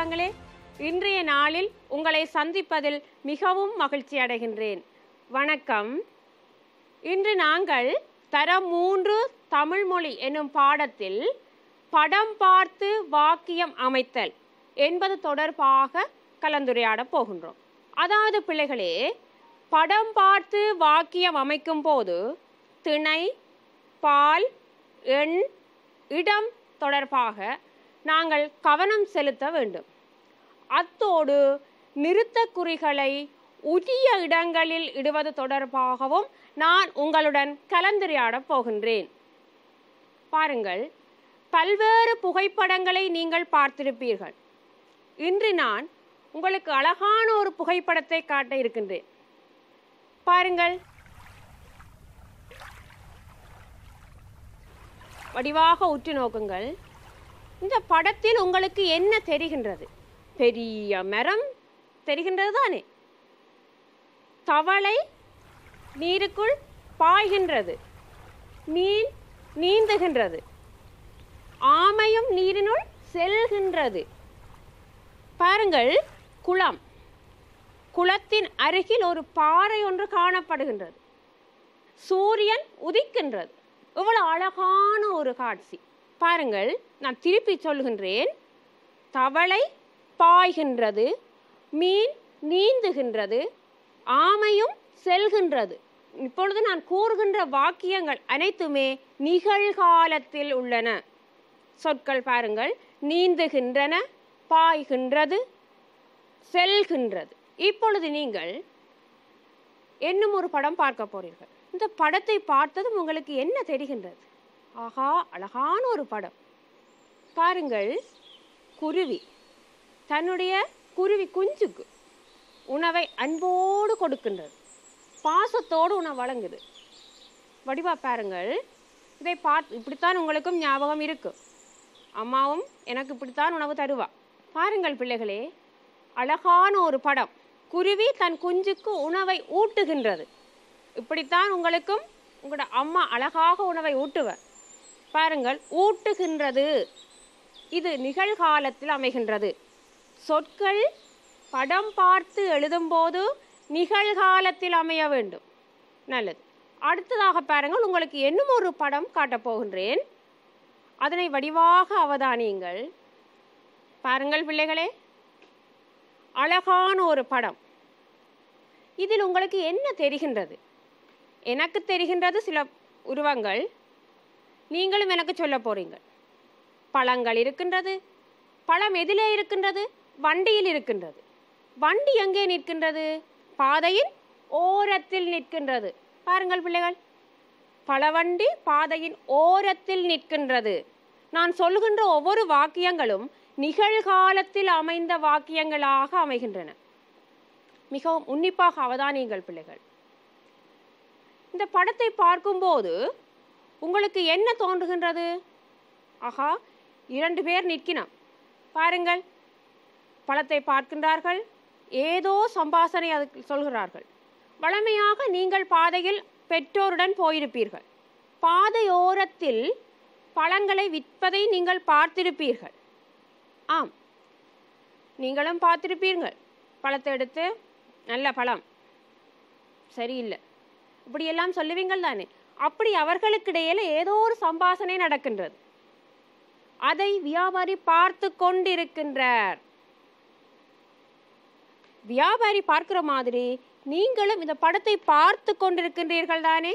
செல்லங்களே இன்றைய நாளில் உங்களை சந்திப்பதில் மிகவும் மகிழ்ச்சி அடைகின்றேன் வணக்கம் இன்று நாங்கள் தரம் மூன்று தமிழ் மொழி என்னும் பாடத்தில் படம் பார்த்து வாக்கியம் அமைத்தல் என்பது தொடர்பாக கலந்துரையாடப் போகின்றோம் அதாவது பிள்ளைகளே படம் பார்த்து வாக்கியம் அமைக்கும் போது திணை பால் எண் இடம் தொடர்பாக நாங்கள் கவனம் செலுத்த வேண்டும் அத்தோடு நிறுத்தக் குறிகளை உரிய இடங்களில் இடுவது தொடர்பாகவும் நான் உங்களுடன் கலந்துரையாடப் போகின்றேன் பாருங்கள் பல்வேறு புகைப்படங்களை நீங்கள் பார்த்திருப்பீர்கள் இன்று நான் உங்களுக்கு அழகான ஒரு புகைப்படத்தை காட்ட இருக்கின்றேன் பாருங்கள் வடிவாக உற்று நோக்குங்கள் இந்த படத்தில் உங்களுக்கு என்ன தெரிகின்றது பெரிய மரம் தெரிகின்றது தானே தவளை நீருக்குள் பாய்கின்றது மீன் நீந்துகின்றது ஆமையும் நீரினுள் செல்கின்றது பாருங்கள் குளம் குளத்தின் அருகில் ஒரு பாறை ஒன்று காணப்படுகின்றது சூரியன் உதிக்கின்றது இவ்வளவு அழகான ஒரு காட்சி பாருங்கள் நான் திருப்பி சொல்கின்றேன் தவளை பாய்கின்றது மீன் நீந்துகின்றது ஆமையும் செல்கின்றது இப்பொழுது நான் கூறுகின்ற வாக்கியங்கள் அனைத்துமே நிகழ்காலத்தில் உள்ளன சொற்கள் பாருங்கள் நீந்துகின்றன பாய்கின்றது செல்கின்றது இப்பொழுது நீங்கள் என்னும் ஒரு படம் பார்க்க போறீர்கள் இந்த படத்தை பார்த்ததும் உங்களுக்கு என்ன தெரிகின்றது ஆஹா அழகான ஒரு படம் பாருங்கள் குருவி தன்னுடைய குருவி குஞ்சுக்கு உணவை அன்போடு கொடுக்கின்றது பாசத்தோடு உணவு வழங்குது வடிவா பாருங்கள் இதை பார்த்து இப்படித்தான் உங்களுக்கும் ஞாபகம் இருக்கும் அம்மாவும் எனக்கு இப்படித்தான் உணவு தருவா பாருங்கள் பிள்ளைகளே அழகான ஒரு படம் குருவி தன் குஞ்சுக்கு உணவை ஊட்டுகின்றது இப்படித்தான் உங்களுக்கும் உங்களோட அம்மா அழகாக உணவை ஊட்டுவர் பாருங்கள் ஊட்டுகின்றது இது நிகழ்காலத்தில் அமைகின்றது சொற்கள் படம் பார்த்து எழுதும்போது நிகழ்காலத்தில் அமைய வேண்டும் நல்லது அடுத்ததாக பாருங்கள் உங்களுக்கு இன்னும் ஒரு படம் காட்டப் போகின்றேன் அதனை வடிவாக அவதானியுங்கள் பாருங்கள் பிள்ளைகளே அழகான ஒரு படம் இதில் உங்களுக்கு என்ன தெரிகின்றது எனக்கு தெரிகின்றது சில உருவங்கள் நீங்களும் எனக்கு சொல்ல போறீங்க பழங்கள் இருக்கின்றது பழம் எதிலே இருக்கின்றது வண்டியில் இருக்கின்றது வண்டி எங்கே நிற்கின்றது பாதையின் ஓரத்தில் நிற்கின்றது பாருங்கள் பிள்ளைகள் பழவண்டி பாதையின் ஓரத்தில் நிற்கின்றது நான் சொல்கின்ற ஒவ்வொரு வாக்கியங்களும் நிகழ்காலத்தில் அமைந்த வாக்கியங்களாக அமைகின்றன மிகவும் உன்னிப்பாக அவதானியுங்கள் பிள்ளைகள் இந்த படத்தை பார்க்கும்போது உங்களுக்கு என்ன தோன்றுகின்றது ஆஹா இரண்டு பேர் நிற்கினோம் பாருங்கள் பழத்தை பார்க்கின்றார்கள் ஏதோ சம்பாசனை அதுக்கு சொல்கிறார்கள் வழமையாக நீங்கள் பாதையில் பெற்றோருடன் போயிருப்பீர்கள் பாதையோரத்தில் பழங்களை விற்பதை நீங்கள் பார்த்திருப்பீர்கள் ஆம் நீங்களும் பார்த்திருப்பீர்கள் பழத்தை எடுத்து நல்ல பழம் சரியில்லை இப்படியெல்லாம் சொல்லுவீங்கள் தானே அப்படி அவர்களுக்கிடையில ஏதோ ஒரு சம்பாசனை நடக்கின்றது அதை வியாபாரி பார்த்து கொண்டிருக்கின்றார் வியாபாரி பார்க்கிற மாதிரி நீங்களும் இந்த படத்தை பார்த்து கொண்டிருக்கின்றீர்கள் தானே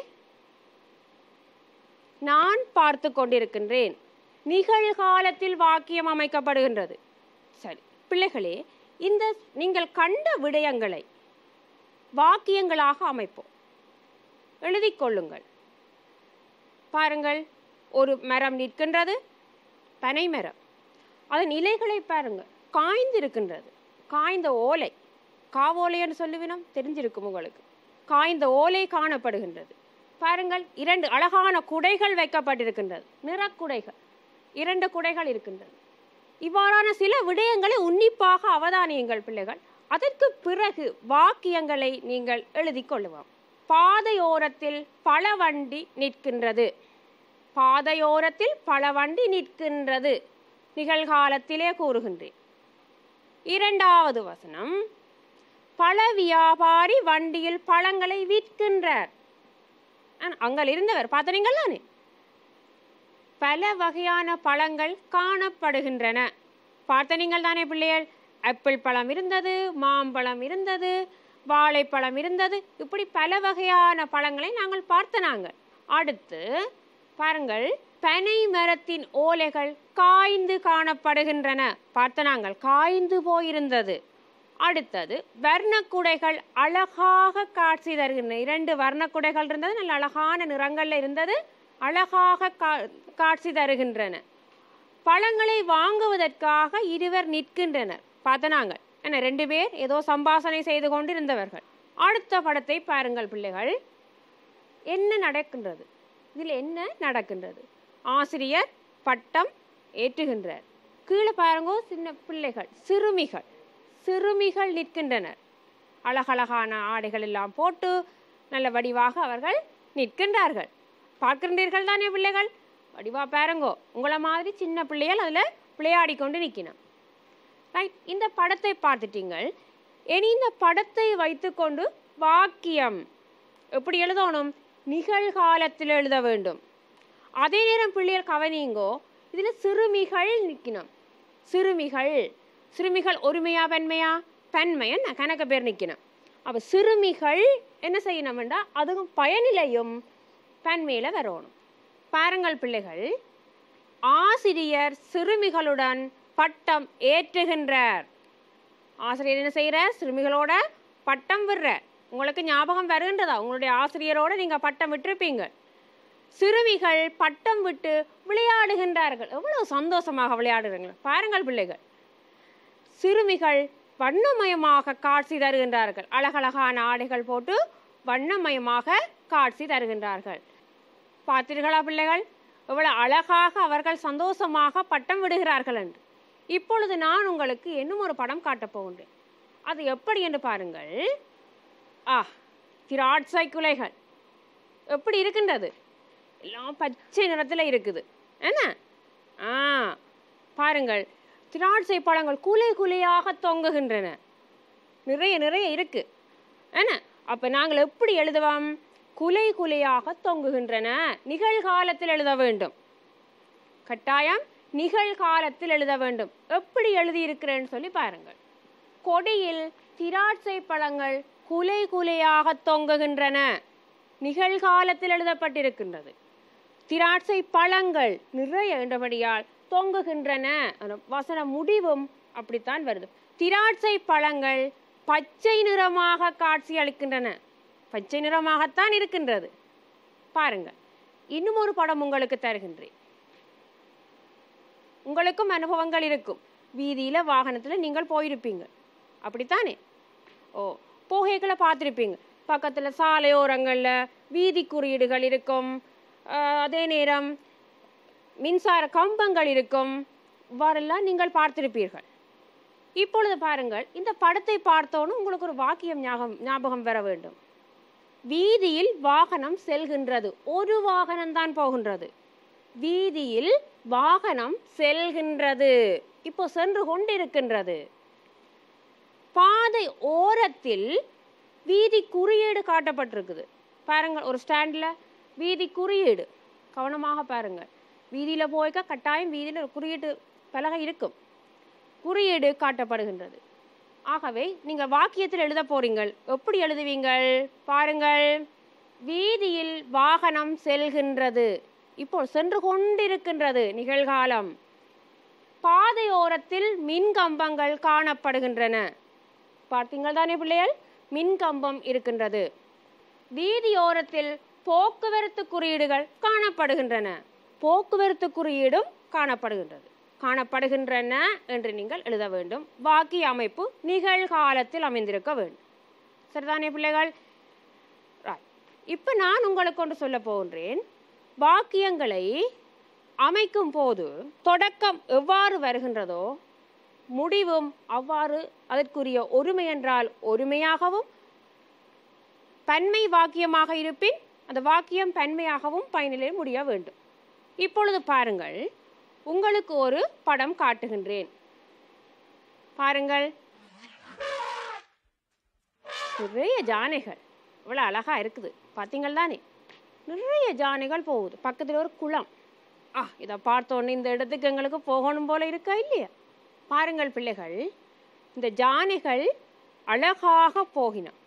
நான் பார்த்து கொண்டிருக்கின்றேன் நிகழ்காலத்தில் வாக்கியம் அமைக்கப்படுகின்றது சரி பிள்ளைகளே இந்த நீங்கள் கண்ட விடயங்களை வாக்கியங்களாக அமைப்போம் எழுதிக் கொள்ளுங்கள் பாருங்கள் ஒரு மரம் நிற்கின்றது பனை மரம் அதன் இலைகளை பாருங்கள் காய்ந்திருக்கின்றது காய்ந்த ஓலை காவோலை என்று சொல்லுவினோம் தெரிஞ்சிருக்கும் உங்களுக்கு காய்ந்த ஓலை காணப்படுகின்றது பாருங்கள் இரண்டு அழகான குடைகள் வைக்கப்பட்டிருக்கின்றது நிறக்குடைகள் இரண்டு குடைகள் இருக்கின்றது இவ்வாறான சில விடயங்களை உன்னிப்பாக அவதானியுங்கள் பிள்ளைகள் அதற்கு பிறகு வாக்கியங்களை நீங்கள் எழுதிக் கொள்ளுவோம் பாதையோரத்தில் பழவண்டி நிற்கின்றது பாதையோரத்தில் பழவண்டி நிற்கின்றது நிகழ்காலத்திலே கூறுகின்றேன் இரண்டாவது வசனம் பழ வியாபாரி வண்டியில் பழங்களை விற்கின்றார் ஆனா, அங்க இருந்தவர் பார்த்தனீங்கள் தானே பல வகையான பழங்கள் காணப்படுகின்றன பார்த்த நீங்கள் தானே பிள்ளைகள் ஆப்பிள் பழம் இருந்தது மாம்பழம் இருந்தது வாழைப்பழம் இருந்தது இப்படி பல வகையான பழங்களை நாங்கள் பார்த்த நாங்கள் அடுத்து பாருங்கள் பனை மரத்தின் ஓலைகள் காய்ந்து காணப்படுகின்றன பார்த்த நாங்கள் காய்ந்து போயிருந்தது அடுத்தது வர்ணக்குடைகள் அழகாக காட்சி தருகின்றன இரண்டு வர்ணக்குடைகள் இருந்தது நல்ல அழகான நிறங்கள்ல இருந்தது அழகாக கா- காட்சி தருகின்றன பழங்களை வாங்குவதற்காக இருவர் நிற்கின்றனர் பார்த்தனாங்க என்ன ரெண்டு பேர் ஏதோ சம்பாஷணை செய்து கொண்டு இருந்தவர்கள் அடுத்த படத்தை பாருங்கள் பிள்ளைகள் என்ன நடக்கின்றது இதில் என்ன நடக்கின்றது ஆசிரியர் பட்டம் ஏற்றுகின்றார் கீழே பாருங்க சின்ன பிள்ளைகள் சிறுமிகள் சிறுமிகள் நிற்கின்றனர் அழகழகான ஆடைகள் எல்லாம் போட்டு நல்ல வடிவாக அவர்கள் நிற்கின்றார்கள் பார்க்கின்றீர்கள் தானே பிள்ளைகள் வடிவா பாருங்கோ உங்களை மாதிரி சின்ன பிள்ளைகள் அதில் விளையாடி கொண்டு நிற்கணும் ரைட் இந்த படத்தை பார்த்துட்டீங்கள் இனி இந்த படத்தை வைத்துக்கொண்டு வாக்கியம் எப்படி எழுதணும் நிகழ்காலத்தில் எழுத வேண்டும் அதே நேரம் பிள்ளைகள் கவனிங்கோ இதில் சிறுமிகள் நிற்கணும் சிறுமிகள் சிறுமிகள் ஒருமையா பெண்மையா பெண்மையா நான் கணக்க பேர் நிற்கணும் அப்போ சிறுமிகள் என்ன செய்யணும்டா அதுவும் பயனிலையும் பெண்மையில வரணும் பாருங்கள் பிள்ளைகள் ஆசிரியர் சிறுமிகளுடன் பட்டம் ஏற்றுகின்றார் ஆசிரியர் என்ன செய்கிறார் சிறுமிகளோட பட்டம் விடுறார் உங்களுக்கு ஞாபகம் வருகின்றதா உங்களுடைய ஆசிரியரோட நீங்க பட்டம் விட்டிருப்பீங்க சிறுமிகள் பட்டம் விட்டு விளையாடுகின்றார்கள் எவ்வளவு சந்தோஷமாக விளையாடுகிறார்கள் பாருங்கள் பிள்ளைகள் சிறுமிகள் வண்ணமயமாக காட்சி தருகின்றார்கள் அழகழகான ஆடைகள் போட்டு வண்ணமயமாக காட்சி தருகின்றார்கள் பார்த்தீர்களா பிள்ளைகள் எவ்வளவு அழகாக அவர்கள் சந்தோஷமாக பட்டம் விடுகிறார்கள் என்று இப்பொழுது நான் உங்களுக்கு இன்னும் ஒரு படம் காட்டப் போகின்றேன் அது எப்படி என்று பாருங்கள் ஆ திராட்சை குலைகள் எப்படி இருக்கின்றது எல்லாம் பச்சை நிறத்தில் இருக்குது என்ன ஆ பாருங்கள் திராட்சை பழங்கள் குலை குலையாக தொங்குகின்றன நிறைய நிறைய இருக்கு என்ன அப்ப நாங்கள் எப்படி எழுதுவோம் குலை குலையாக தொங்குகின்றன நிகழ்காலத்தில் எழுத வேண்டும் கட்டாயம் நிகழ்காலத்தில் எழுத வேண்டும் எப்படி எழுதியிருக்கிறேன்னு சொல்லி பாருங்கள் கொடியில் திராட்சை பழங்கள் குலை குலையாக தொங்குகின்றன நிகழ்காலத்தில் எழுதப்பட்டிருக்கின்றது திராட்சை பழங்கள் நிறைய என்றபடியால் தொங்குகின்றன அந்த வசன முடிவும் அப்படித்தான் வருது திராட்சை பழங்கள் பச்சை நிறமாக காட்சி அளிக்கின்றன பச்சை நிறமாகத்தான் இருக்கின்றது பாருங்க இன்னும் ஒரு படம் உங்களுக்கு தருகின்றேன் உங்களுக்கும் அனுபவங்கள் இருக்கும் வீதியில வாகனத்துல நீங்கள் போயிருப்பீங்க அப்படித்தானே ஓ போகைகளை பார்த்துருப்பீங்க பக்கத்துல சாலையோரங்கள்ல வீதி குறியீடுகள் இருக்கும் ஆஹ் அதே நேரம் மின்சார கம்பங்கள் இருக்கும் இவ்வாறெல்லாம் நீங்கள் பார்த்திருப்பீர்கள் இப்பொழுது பாருங்கள் இந்த படத்தை பார்த்தோன்னு உங்களுக்கு ஒரு வாக்கியம் ஞாபகம் ஞாபகம் வர வேண்டும் வீதியில் வாகனம் செல்கின்றது ஒரு வாகனம் தான் போகின்றது வீதியில் வாகனம் செல்கின்றது இப்போ சென்று கொண்டிருக்கின்றது பாதை ஓரத்தில் வீதி குறியீடு காட்டப்பட்டிருக்குது பாருங்கள் ஒரு ஸ்டாண்டில் வீதி குறியீடு கவனமாக பாருங்கள் வீதியில் போய்க்க கட்டாயம் வீதியில் ஒரு குறியீடு பலகை இருக்கும் குறியீடு காட்டப்படுகின்றது ஆகவே நீங்கள் வாக்கியத்தில் எழுத போறீங்கள் எப்படி எழுதுவீங்கள் பாருங்கள் வீதியில் வாகனம் செல்கின்றது இப்போ சென்று கொண்டிருக்கின்றது நிகழ்காலம் பாதையோரத்தில் மின் கம்பங்கள் காணப்படுகின்றன பார்த்தீங்கள் தானே பிள்ளைகள் மின் கம்பம் இருக்கின்றது வீதியோரத்தில் போக்குவரத்து குறியீடுகள் காணப்படுகின்றன போக்குவரத்து குறியீடும் காணப்படுகின்றது காணப்படுகின்றன என்று நீங்கள் எழுத வேண்டும் வாக்கிய அமைப்பு நிகழ்காலத்தில் அமைந்திருக்க வேண்டும் சரிதானே பிள்ளைகள் இப்போ நான் உங்களுக்கு ஒன்று சொல்ல போகின்றேன் வாக்கியங்களை அமைக்கும் போது தொடக்கம் எவ்வாறு வருகின்றதோ முடிவும் அவ்வாறு அதற்குரிய ஒருமை என்றால் ஒருமையாகவும் பன்மை வாக்கியமாக இருப்பின் அந்த வாக்கியம் பன்மையாகவும் பயனிலே முடிய வேண்டும் இப்பொழுது பாருங்கள் உங்களுக்கு ஒரு படம் காட்டுகின்றேன் பாருங்கள் நிறைய ஜானைகள் இவ்வளோ அழகா இருக்குது பார்த்தீங்கள் தானே நிறைய ஜானைகள் போகுது பக்கத்தில் ஒரு குளம் ஆ இதை பார்த்தோன்னே இந்த இடத்துக்கு எங்களுக்கு போகணும் போல இருக்கா இல்லையா பாருங்கள் பிள்ளைகள் இந்த ஜானைகள் அழகாக போகினோம்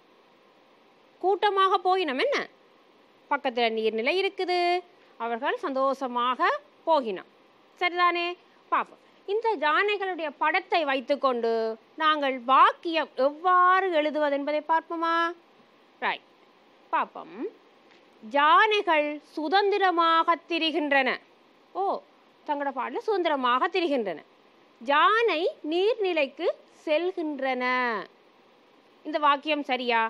கூட்டமாக போகினோம் என்ன பக்கத்தில் நீர்நிலை இருக்குது அவர்கள் சந்தோஷமாக போகினோம் சரிதானே பார்ப்போம் இந்த ஜானைகளுடைய படத்தை வைத்துக்கொண்டு நாங்கள் வாக்கியம் எவ்வாறு எழுதுவது என்பதை பார்ப்போமா ரைட் பார்ப்போம் ஜானைகள் சுதந்திரமாக திரிகின்றன ஓ தங்களோட பாடல சுதந்திரமாக திரிகின்றன ஜானை நீர்நிலைக்கு செல்கின்றன இந்த வாக்கியம் சரியா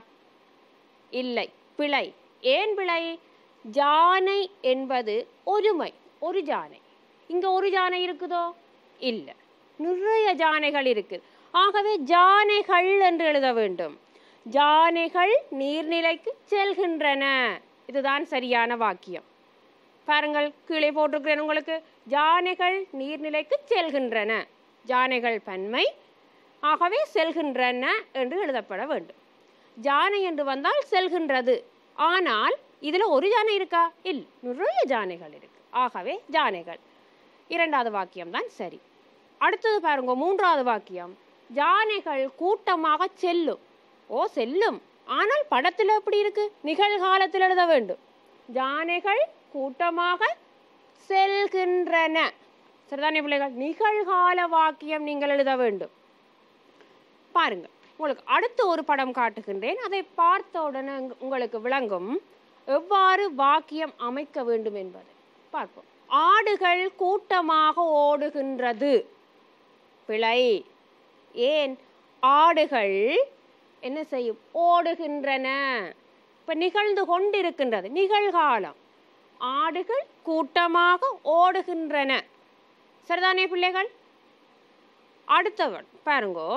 இல்லை பிழை ஏன் பிழை ஜானை என்பது ஒருமை ஒரு ஜானை இங்க ஒரு ஜானை இருக்குதோ இல்லை நிறைய ஜானைகள் இருக்குது ஆகவே ஜானைகள் என்று எழுத வேண்டும் ஜானைகள் நீர்நிலைக்கு செல்கின்றன இதுதான் சரியான வாக்கியம் பாருங்கள் கீழே போட்டிருக்கிறேன் உங்களுக்கு ஜானைகள் நீர்நிலைக்கு செல்கின்றன ஜானைகள் பன்மை ஆகவே செல்கின்றன என்று எழுதப்பட வேண்டும் ஜானை என்று வந்தால் செல்கின்றது ஆனால் இதுல ஒரு ஜானை இருக்கா இல்லை நிறைய ஜானைகள் இருக்கு ஆகவே ஜானைகள் இரண்டாவது வாக்கியம் தான் சரி அடுத்தது பாருங்க மூன்றாவது வாக்கியம் ஜானைகள் கூட்டமாக செல்லும் ஓ செல்லும் ஆனால் படத்தில் எப்படி இருக்கு நிகழ்காலத்தில் எழுத வேண்டும் ஜானைகள் கூட்டமாக செல்கின்றன சரிதானே பிள்ளைகள் நிகழ்கால வாக்கியம் நீங்கள் எழுத வேண்டும் பாருங்க உங்களுக்கு அடுத்து ஒரு படம் காட்டுகின்றேன் அதை பார்த்த உடனே உங்க- உங்களுக்கு விளங்கும் எவ்வாறு வாக்கியம் அமைக்க வேண்டும் என்பது பார்ப்போம் ஆடுகள் கூட்டமாக ஓடுகின்றது பிழை ஏன் ஆடுகள் என்ன செய்யும் ஓடுகின்றன இப்ப நிகழ்ந்து கொண்டிருக்கின்றது நிகழ்காலம் ஆடுகள் கூட்டமாக ஓடுகின்றன சரிதானே பிள்ளைகள் அடுத்தவன் பாருங்கோ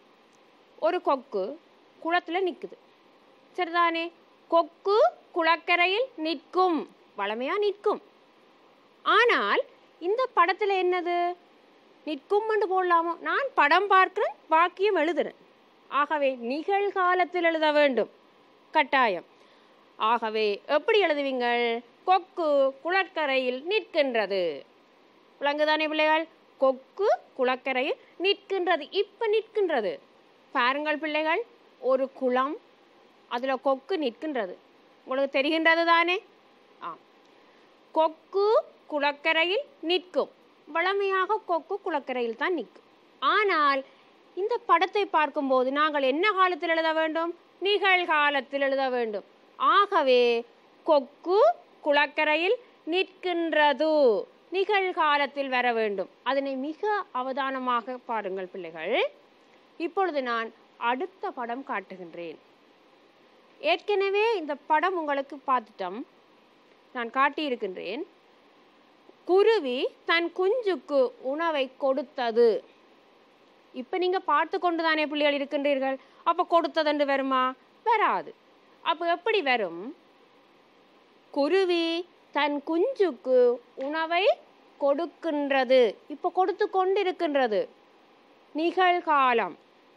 ஒரு கொக்கு குளத்துல நிக்குது சரிதானே கொக்கு குளக்கரையில் நிற்கும் வளமையா நிற்கும் ஆனால் இந்த படத்துல என்னது நிற்கும் என்று போடலாமோ நான் படம் பார்க்கிறேன் வாக்கியம் எழுதுறேன் ஆகவே நிகழ்காலத்தில் எழுத வேண்டும் கட்டாயம் ஆகவே எப்படி எழுதுவீங்கள் கொக்கு குளக்கரையில் நிற்கின்றது விளங்குதானே பிள்ளைகள் கொக்கு குளக்கரையில் நிற்கின்றது இப்ப நிற்கின்றது பாருங்கள் பிள்ளைகள் ஒரு குளம் அதுல கொக்கு நிற்கின்றது உங்களுக்கு தெரிகின்றது தானே ஆம் கொக்கு குளக்கரையில் நிற்கும் வளமையாக கொக்கு குளக்கரையில் தான் நிற்கும் ஆனால் இந்த படத்தை பார்க்கும்போது நாங்கள் என்ன காலத்தில் எழுத வேண்டும் நிகழ்காலத்தில் எழுத வேண்டும் ஆகவே கொக்கு குளக்கரையில் நிற்கின்றது நிகழ்காலத்தில் வர வேண்டும் அதனை மிக அவதானமாக பாருங்கள் பிள்ளைகள் இப்பொழுது நான் அடுத்த படம் காட்டுகின்றேன் ஏற்கனவே இந்த படம் உங்களுக்கு பார்த்துட்டோம் நான் காட்டியிருக்கின்றேன் குருவி தன் குஞ்சுக்கு உணவை கொடுத்தது இப்ப நீங்க பார்த்து கொண்டு தானே பிள்ளைகள் இருக்கின்றீர்கள் அப்ப கொடுத்ததென்று வருமா வராது அப்ப எப்படி வரும் குருவி தன் குஞ்சுக்கு உணவை கொடுக்கின்றது இப்ப கொடுத்து கொண்டிருக்கின்றது நிகழ்காலம்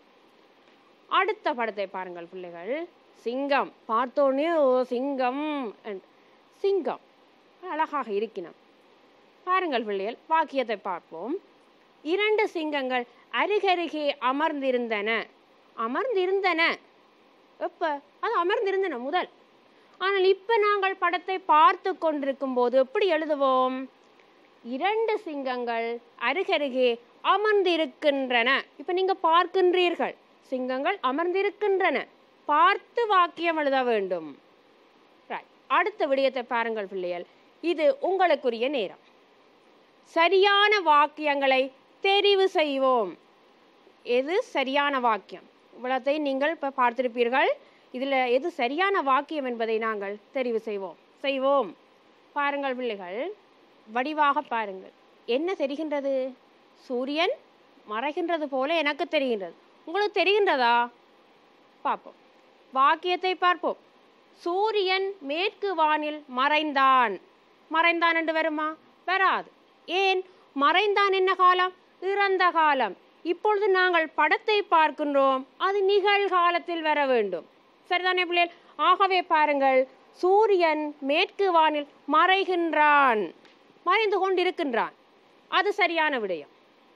அடுத்த படத்தை பாருங்கள் பிள்ளைகள் சிங்கம் பார்த்தோன்னே ஓ சிங்கம் and சிங்கம் அழகாக இருக்கினம் பாருங்கள் பிள்ளைகள் வாக்கியத்தை பார்ப்போம் இரண்டு சிங்கங்கள் அருகருகே அமர்ந்திருந்தன அமர்ந்திருந்தன எப்ப அது அமர்ந்திருந்தன முதல் ஆனால் இப்ப நாங்கள் படத்தை பார்த்து கொண்டிருக்கும் போது எப்படி எழுதுவோம் இரண்டு சிங்கங்கள் அருகருகே அமர்ந்திருக்கின்றன இப்ப நீங்க பார்க்கின்றீர்கள் சிங்கங்கள் அமர்ந்திருக்கின்றன பார்த்து வாக்கியம் எழுத வேண்டும் Right. அடுத்த விடயத்தை பாருங்கள் பிள்ளைகள் இது உங்களுக்குரிய நேரம் சரியான வாக்கியங்களை தெரிவு செய்வோம் எது சரியான வாக்கியம் இவ்வளத்தை நீங்கள் இப்போ பார்த்திருப்பீர்கள் இதில் எது சரியான வாக்கியம் என்பதை நாங்கள் தெரிவு செய்வோம் செய்வோம் பாருங்கள் பிள்ளைகள் வடிவாக பாருங்கள் என்ன தெரிகின்றது சூரியன் மறைகின்றது போல எனக்கு தெரிகின்றது உங்களுக்கு தெரிகின்றதா பார்ப்போம் வாக்கியத்தை பார்ப்போம் சூரியன் மேற்கு வானில் மறைந்தான் மறைந்தான் என்று வருமா வராது ஏன் மறைந்தான் என்ன காலம் இறந்த காலம் இப்பொழுது நாங்கள் படத்தை பார்க்கின்றோம் அது நிகழ்காலத்தில் வர வேண்டும் சரிதானே பிள்ளைகள் ஆகவே பாருங்கள் சூரியன் மேற்கு வானில் மறைகின்றான் மறைந்து கொண்டிருக்கின்றான் அது சரியான விடயம்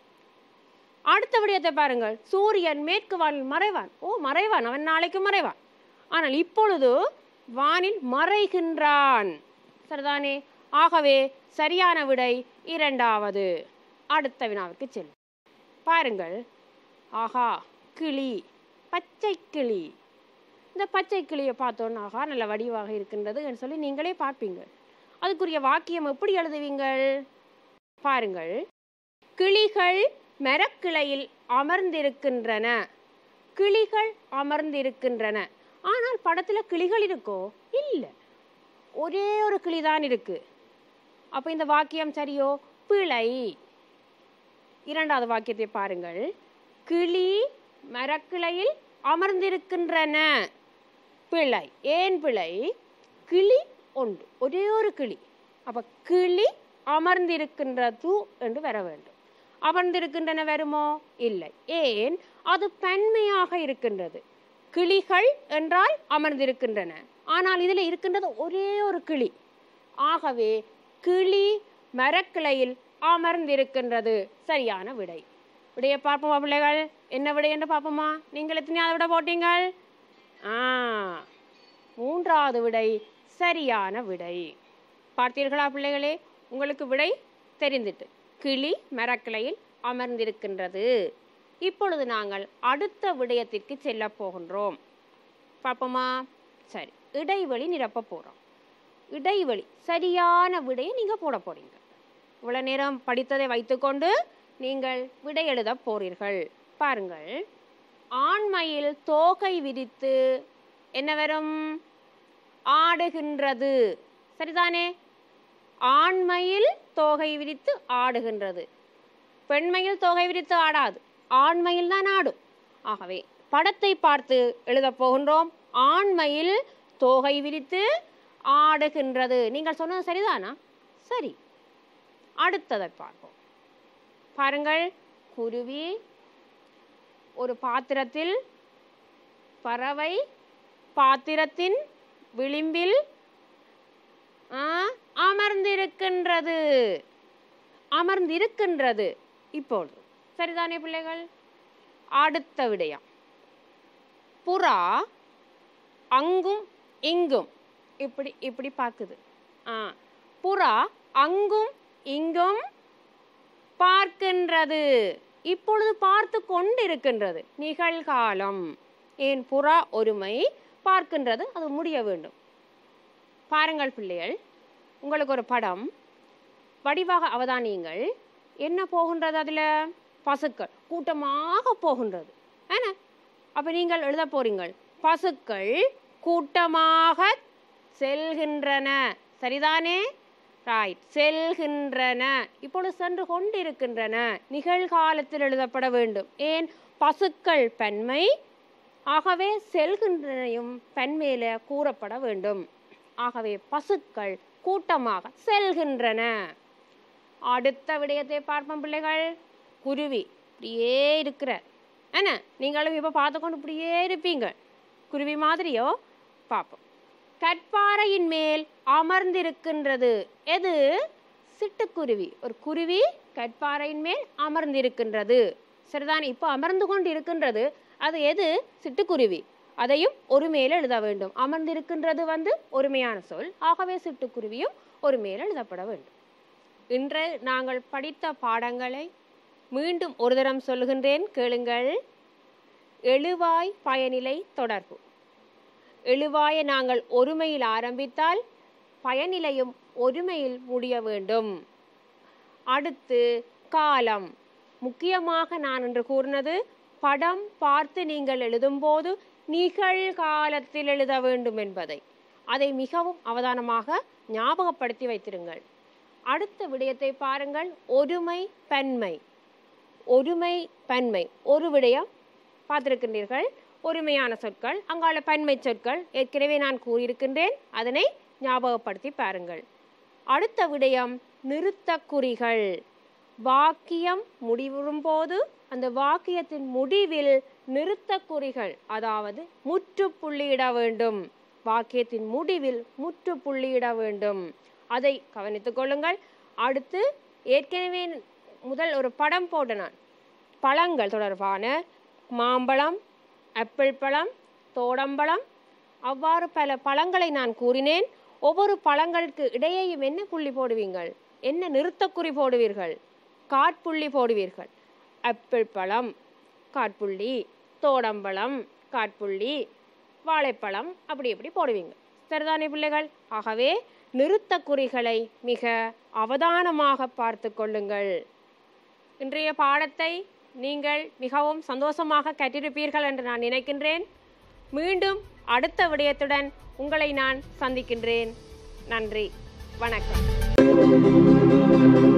அடுத்த விடயத்தை பாருங்கள் சூரியன் மேற்கு வானில் மறைவான் ஓ மறைவான் அவன் நாளைக்கு மறைவான் ஆனால் இப்பொழுது வானில் மறைகின்றான் சரிதானே ஆகவே சரியான விடை இரண்டாவது அடுத்த வினாவிற்கு செல்லும் பாருங்கள் ஆஹா கிளி பச்சை கிளி இந்த பச்சை கிளியை பார்த்தோன்னா ஆஹா நல்ல வடிவாக இருக்கின்றது என்று சொல்லி நீங்களே பார்ப்பீங்க அதுக்குரிய வாக்கியம் எப்படி எழுதுவீங்கள் பாருங்கள் கிளிகள் மரக்கிளையில் அமர்ந்திருக்கின்றன கிளிகள் அமர்ந்திருக்கின்றன ஆனால் படத்தில் கிளிகள் இருக்கோ இல்லை ஒரே ஒரு கிளி தான் இருக்கு அப்போ இந்த வாக்கியம் சரியோ பிழை இரண்டாவது வாக்கியத்தை பாருங்கள் கிளி மரக்கிளையில் அமர்ந்திருக்கின்றன பிழை ஏன் பிழை கிளி உண்டு ஒரே ஒரு கிளி அப்ப கிளி அமர்ந்திருக்கின்றது என்று வர வேண்டும் அமர்ந்திருக்கின்றன வருமோ இல்லை ஏன் அது பன்மையாக இருக்கின்றது கிளிகள் என்றால் அமர்ந்திருக்கின்றன ஆனால் இதில் இருக்கின்றது ஒரே ஒரு கிளி ஆகவே கிளி மரக்கிளையில் அமர்ந்திருக்கின்றது சரியான விடை விடையை பார்ப்போமா பிள்ளைகள் என்ன விடை என்று பார்ப்போமா நீங்கள் எத்தனையாவது விட போட்டீங்கள் ஆ மூன்றாவது விடை சரியான விடை பார்த்தீர்களா பிள்ளைகளே உங்களுக்கு விடை தெரிந்துட்டு கிளி மரக்கிளையில் அமர்ந்திருக்கின்றது இப்பொழுது நாங்கள் அடுத்த விடயத்திற்கு செல்ல போகின்றோம் பார்ப்போமா சரி இடைவெளி நிரப்ப போகிறோம் இடைவெளி சரியான விடையை நீங்கள் போட போறீங்க இவ்வளோ நேரம் படித்ததை வைத்துக்கொண்டு நீங்கள் விடை எழுத போறீர்கள் பாருங்கள் ஆண்மையில் தோகை விரித்து என்ன வரும் ஆடுகின்றது சரிதானே ஆண்மையில் தோகை விரித்து ஆடுகின்றது பெண்மையில் தோகை விரித்து ஆடாது ஆண்மையில் தான் ஆடும் ஆகவே படத்தை பார்த்து எழுதப் போகின்றோம் ஆண்மையில் தோகை விரித்து ஆடுகின்றது நீங்கள் சொன்னது சரிதானா சரி அடுத்ததை பார்ப்போம் பாருங்கள் குருவி ஒரு பாத்திரத்தில் பறவை பாத்திரத்தின் விளிம்பில் ஆ, அமர்ந்திருக்கின்றது அமர்ந்திருக்கின்றது இப்பொழுது சரிதானே பிள்ளைகள் அடுத்த விடயம் புறா அங்கும் இங்கும் இப்படி இப்படி பார்க்குது ஆ புறா அங்கும் இங்கும் பார்க்கின்றது இப்பொழுது பார்த்து கொண்டிருக்கின்றது நிகழ்காலம் ஏன் புறா ஒருமை பார்க்கின்றது அது முடிய வேண்டும் பாருங்கள் பிள்ளைகள் உங்களுக்கு ஒரு படம் வடிவாக அவதானியுங்கள் என்ன போகின்றது அதில் பசுக்கள் கூட்டமாக போகின்றது என்ன அப்போ நீங்கள் எழுத போறீங்கள் பசுக்கள் கூட்டமாக செல்கின்றன சரிதானே ரைட் செல்கின்றன இப்பொழுது சென்று கொண்டிருக்கின்றன நிகழ்காலத்தில் எழுதப்பட வேண்டும் ஏன் பசுக்கள் பன்மை ஆகவே செல்கின்றனையும் பன்மையில கூறப்பட வேண்டும் ஆகவே பசுக்கள் கூட்டமாக செல்கின்றன அடுத்த விடயத்தை பார்ப்போம் பிள்ளைகள் குருவி இப்படியே இருக்கிற என்ன நீங்களும் இப்போ பார்த்துக்கொண்டு இப்படியே இருப்பீங்க குருவி மாதிரியோ பார்ப்போம் கற்பாறையின் மேல் அமர்ந்திருக்கின்றது எது சிட்டுக்குருவி ஒரு குருவி கற்பாறையின் மேல் அமர்ந்திருக்கின்றது சரிதான் இப்போ அமர்ந்து கொண்டு இருக்கின்றது அது எது சிட்டுக்குருவி அதையும் ஒரு மேல எழுத வேண்டும் அமர்ந்திருக்கின்றது வந்து ஒருமையான சொல் ஆகவே சிட்டுக்குருவியும் ஒரு மேல எழுதப்பட வேண்டும் இன்று நாங்கள் படித்த பாடங்களை மீண்டும் ஒரு தரம் சொல்கின்றேன் கேளுங்கள் எழுவாய் பயனிலை தொடர்பு எழுவாயை நாங்கள் ஒருமையில் ஆரம்பித்தால் பயனிலையும் ஒருமையில் முடிய வேண்டும் அடுத்து காலம் முக்கியமாக நான் என்று கூறினது படம் பார்த்து நீங்கள் எழுதும்போது நிகழ்காலத்தில் எழுத வேண்டும் என்பதை அதை மிகவும் அவதானமாக ஞாபகப்படுத்தி வைத்திருங்கள் அடுத்த விடயத்தை பாருங்கள் ஒருமை பன்மை ஒருமை பன்மை ஒரு விடயம் பார்த்திருக்கின்றீர்கள் ஒருமையான சொற்கள் அங்கால பன்மை சொற்கள் ஏற்கனவே நான் கூறியிருக்கின்றேன் அதனை ஞாபகப்படுத்தி பாருங்கள் அடுத்த விடயம் நிறுத்த குறிகள் வாக்கியம் முடிவுறும் போது அந்த வாக்கியத்தின் முடிவில் நிறுத்தக்குறிகள் அதாவது முற்றுப்புள்ளியிட வேண்டும் வாக்கியத்தின் முடிவில் முற்றுப்புள்ளியிட வேண்டும் அதை கவனித்துக் கொள்ளுங்கள் அடுத்து ஏற்கனவே முதல் ஒரு படம் போட்ட நான் பழங்கள் தொடர்பான மாம்பழம் ஆப்பிள் பழம் தோடம்பழம் அவ்வாறு பல பழங்களை நான் கூறினேன் ஒவ்வொரு பழங்களுக்கு இடையேயும் என்ன புள்ளி போடுவீங்கள் என்ன நிறுத்தக்குறி போடுவீர்கள் காட்புள்ளி போடுவீர்கள் ஆப்பிள் பழம் காட்புள்ளி தோடம்பழம் காட்புள்ளி வாழைப்பழம் அப்படி இப்படி போடுவீங்க சரிதானே பிள்ளைகள் ஆகவே நிறுத்தக்குறிகளை மிக அவதானமாக பார்த்து கொள்ளுங்கள் இன்றைய பாடத்தை நீங்கள் மிகவும் சந்தோஷமாக கற்றிருப்பீர்கள் என்று நான் நினைக்கின்றேன் மீண்டும் அடுத்த விடயத்துடன் உங்களை நான் சந்திக்கின்றேன் நன்றி வணக்கம்